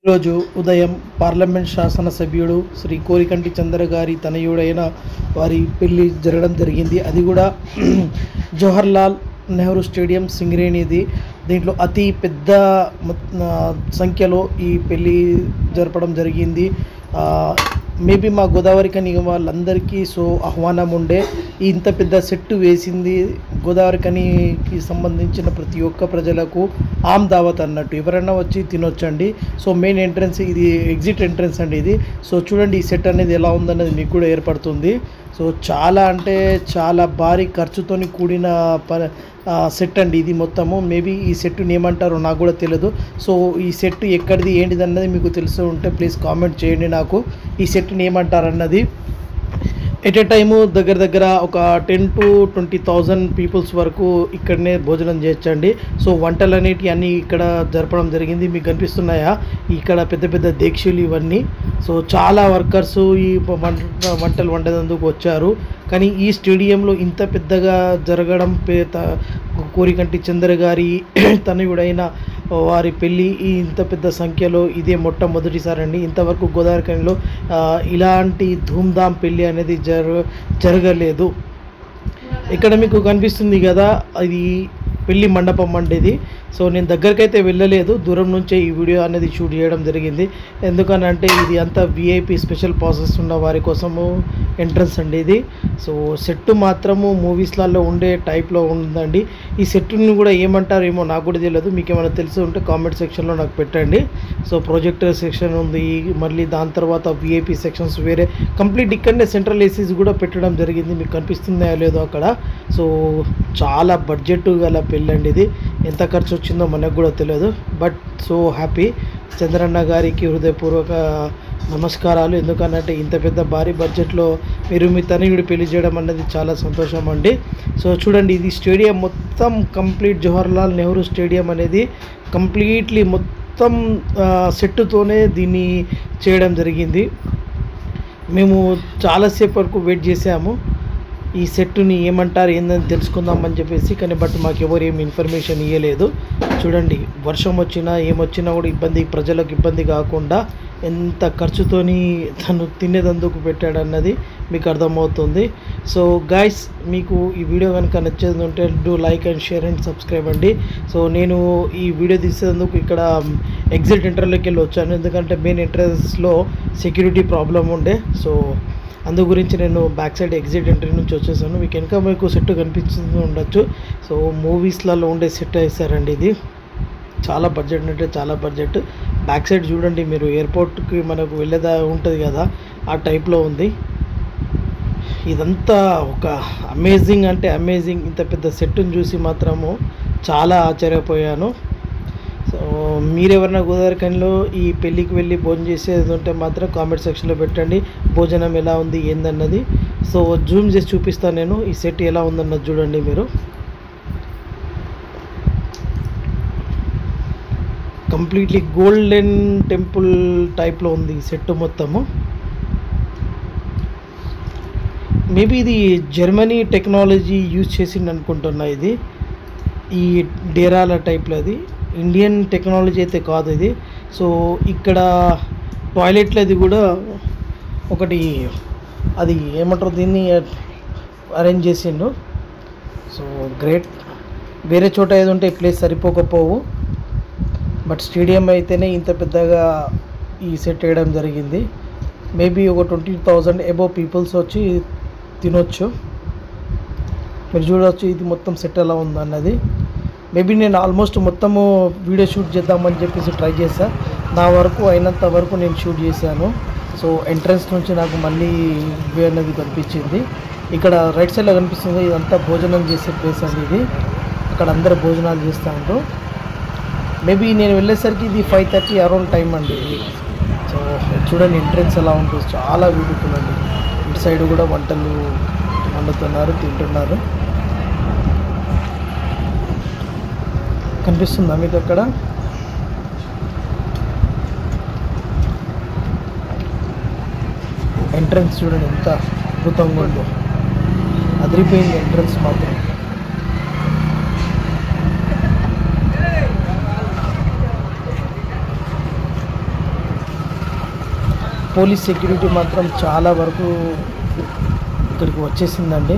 ఈరోజు ఉదయం పార్లమెంట్ శాసనసభ్యుడు శ్రీ కోరికంటి చంద్ర గారి తనయుడైన వారి పెళ్లి జరగడం జరిగింది అది కూడా జవహర్లాల్ నెహ్రూ స్టేడియం సింగరేణిది దీంట్లో అతి పెద్ద మొ- ఆ, సంఖ్యలో ఈ పెళ్లి జరపడం జరిగింది మేబీ మా గోదావరి కని వాళ్ళందరికీ సో ఆహ్వానం ఉండే ఈ ఇంత పెద్ద సెట్ వేసింది గోదావరి కనికి సంబంధించిన ప్రతి ఒక్క ప్రజలకు ఆమ్ దావత్ అన్నట్టు ఎవరైనా వచ్చి తినొచ్చండి సో మెయిన్ ఎంట్రన్స్ ఇది ఎగ్జిట్ ఎంట్రన్స్ అండి ఇది సో చూడండి ఈ సెట్ అనేది ఎలా ఉందన్నది మీకు కూడా ఏర్పడుతుంది సో చాలా అంటే చాలా భారీ ఖర్చుతోని కూడిన ప ఆ, సెట్ అండి ఇది మొత్తము మేబీ ఈ సెట్ని ఏమంటారో నాకు కూడా తెలియదు సో ఈ సెట్ ఎక్కడిది ఏంటిది అన్నది మీకు తెలిసి ఉంటే ప్లీజ్ కామెంట్ చేయండి నాకు ఈ సెట్ని ఏమంటారు అన్నది ఎట్ ఏ టైము దగ్గర దగ్గర ఒక ten to twenty thousand peoples వరకు ఇక్కడనే భోజనం చేయొచ్చండి సో వంటలు అనేటివి అన్నీ ఇక్కడ జరపడం జరిగింది మీకు కనిపిస్తున్నాయా ఇక్కడ పెద్ద పెద్ద దీక్షలు ఇవన్నీ సో చాలా వర్కర్స్ ఈ వంట వంటలు వండేందుకు వచ్చారు కానీ ఈ స్టేడియంలో ఇంత పెద్దగా జరగడం పేత కోరికంటి చంద్ర గారి తనయుడైన వారి పెళ్ళి ఈ ఇంత పెద్ద సంఖ్యలో ఇదే మొట్టమొదటిసారి అండి ఇంతవరకు గోదావరికంలో ఇలాంటి ధూమ్ధామ్ పెళ్ళి అనేది జర జరగలేదు ఇక్కడ మీకు కనిపిస్తుంది కదా అది పెళ్లి మండపం అండి ఇది సో నేను దగ్గరకైతే వెళ్ళలేదు దూరం నుంచే ఈ వీడియో అనేది షూట్ చేయడం జరిగింది ఎందుకనంటే ఇది అంతా విఐపి స్పెషల్ ప్రాసెస్ ఉన్న వారి కోసము ఎంట్రన్స్ అండి ఇది సో సెట్ మాత్రము మూవీస్లలో ఉండే టైప్లో ఉందండి ఈ సెట్ని కూడా ఏమంటారు ఏమో నాకు కూడా తెలియదు మీకు ఏమైనా తెలిసి ఉంటే కామెంట్ సెక్షన్లో నాకు పెట్టండి సో ప్రొజెక్టర్ సెక్షన్ ఉంది మళ్ళీ దాని తర్వాత విఐపి సెక్షన్స్ వేరే కంప్లీట్ ఇక్కడనే సెంట్రల్ ఏసీస్ కూడా పెట్టడం జరిగింది మీకు కనిపిస్తుందా లేదో అక్కడ సో చాలా బడ్జెట్ గల పెళ్ళండి ఇది ఎంత ఖర్చు వచ్చిందో మనకు కూడా తెలియదు బట్ సో హ్యాపీ చంద్రన్న గారికి హృదయపూర్వక నమస్కారాలు ఎందుకనంటే ఇంత పెద్ద భారీ బడ్జెట్లో మీరు మీ తనయుడు పెళ్లి చేయడం అన్నది చాలా సంతోషం అండి సో చూడండి ఇది స్టేడియం మొత్తం కంప్లీట్ జవహర్లాల్ నెహ్రూ స్టేడియం అనేది కంప్లీట్లీ మొత్తం ఆ, సెట్టుతోనే దీన్ని చేయడం జరిగింది మేము చాలాసేపు వరకు వెయిట్ చేసాము ఈ సెట్ని ఏమంటారు ఏందని తెలుసుకుందామని చెప్పేసి కానీ బట్ మాకు ఎవరు ఏమి ఇన్ఫర్మేషన్ ఇవ్వలేదు చూడండి వర్షం వచ్చినా ఏమొచ్చినా కూడా ఇబ్బంది ప్రజలకు ఇబ్బంది కాకుండా ఎంత ఖర్చుతోని తను తినేదందుకు పెట్టాడన్నది మీకు అర్థమవుతుంది సో గాయస్ మీకు ఈ వీడియో కనుక నచ్చేది ఉంటే do like and share and subscribe అండి సో నేను ఈ వీడియో తీసేందుకు ఇక్కడ ఎగ్జిట్ ఎంట్రన్లోకి వెళ్ళి వచ్చాను ఎందుకంటే మెయిన్ ఎంట్రన్స్లో సెక్యూరిటీ ప్రాబ్లం ఉండే సో అందు గురించి నేను బ్యాక్ సైడ్ ఎగ్జిట్ ఎంట్రీ నుంచి వచ్చేసాను మీకు వెనక మీకు సెట్ కనిపిస్తుంది ఉండొచ్చు సో మూవీస్లలో ఉండే సెట్ వేసారండి ఇది చాలా బడ్జెట్ అంటే చాలా బడ్జెట్ బ్యాక్ సైడ్ చూడండి మీరు ఎయిర్పోర్ట్కి మనకు వెళ్ళేదా ఉంటుంది కదా ఆ టైప్లో ఉంది ఇదంతా ఒక అమేజింగ్ అంటే అమేజింగ్ ఇంత పెద్ద సెట్ని చూసి మాత్రము చాలా ఆశ్చర్యపోయాను సో మీరెవరైనా గోదావరికంలో ఈ పెళ్ళికి వెళ్ళి భోజనం చేసేది ఉంటే మాత్రం కామెంట్ సెక్షన్లో పెట్టండి భోజనం ఎలా ఉంది ఏందన్నది సో జూమ్ చేసి చూపిస్తాను నేను ఈ సెట్ ఎలా ఉందన్నది చూడండి మీరు కంప్లీట్లీ గోల్డెన్ టెంపుల్ టైప్లో ఉంది ఈ సెట్ మొత్తము మేబీ ఇది జర్మనీ టెక్నాలజీ యూజ్ చేసింది అనుకుంటున్నా ఇది ఈ డేరాల టైప్లో అది ఇండియన్ టెక్నాలజీ అయితే కాదు ఇది సో ఇక్కడ టాయిలెట్లది కూడా ఒకటి అది ఏమంటారు దీన్ని అరేంజ్ చేసిండు సో గ్రేట్ వేరే చోట ఏది ఉంటే ఈ ప్లేస్ సరిపోకపోవు బట్ స్టేడియం అయితేనే ఇంత పెద్దగా ఈ సెట్ వేయడం జరిగింది మేబీ ఒక ట్వంటీ థౌజండ్ ఎబో పీపుల్స్ వచ్చి తినొచ్చు మీరు చూడవచ్చు ఇది మొత్తం సెట్ ఎలా ఉంది అన్నది మేబీ నేను ఆల్మోస్ట్ మొత్తము వీడియో షూట్ చేద్దామని చెప్పేసి ట్రై చేశా నా వరకు అయినంత వరకు నేను షూట్ చేశాను సో ఎంట్రన్స్ నుంచి నాకు మళ్ళీ వే అనేది కనిపించింది ఇక్కడ రైట్ సైడ్లో కనిపిస్తుంది ఇదంతా భోజనం చేసే ప్లేస్ అండి ఇది అక్కడ అందరు భోజనాలు చేస్తూ ఉంటారు మేబీ నేను వెళ్ళేసరికి ఇది ఫైవ్ థర్టీ అరౌండ్ టైం అండి ఇది సో చూడండి ఎంట్రన్స్ ఎలా ఉంటుంది చాలా బ్యూటిఫుల్ అండి ఇటు సైడ్ కూడా వంటలు వండుతున్నారు తింటున్నారు కనిపిస్తుందా మీకు అక్కడ ఎంట్రన్స్ చూడండి ఎంత అద్భుతంగా ఉందో అదిరిపోయింది ఎంట్రన్స్ మాత్రం పోలీస్ సెక్యూరిటీ మాత్రం చాలా వరకు ఇక్కడికి వచ్చేసిందండి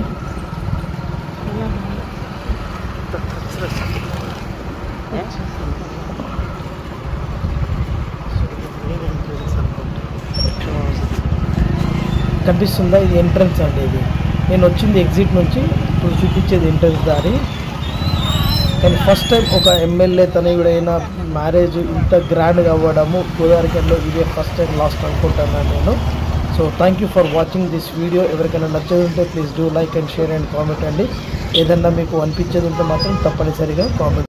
కనిపిస్తుందా ఇది ఎంట్రన్స్ అండి ఇది నేను వచ్చింది ఎగ్జిట్ నుంచి ఇప్పుడు చూపించేది ఎంట్రన్స్ దారి కానీ ఫస్ట్ టైం ఒక ఎమ్మెల్యే తనయుడైన మ్యారేజ్ ఇంత గ్రాండ్గా అవ్వడము గోదావరికల్లో ఇదే ఫస్ట్ టైం లాస్ట్ అనుకుంటున్నాను నేను so thank you for watching this video ఎవరికైనా నచ్చేది ఉంటే please do like and share and comment అండి ఏదన్నా మీకు అనిపించేది ఉంటే మాత్రం తప్పనిసరిగా కామెంట్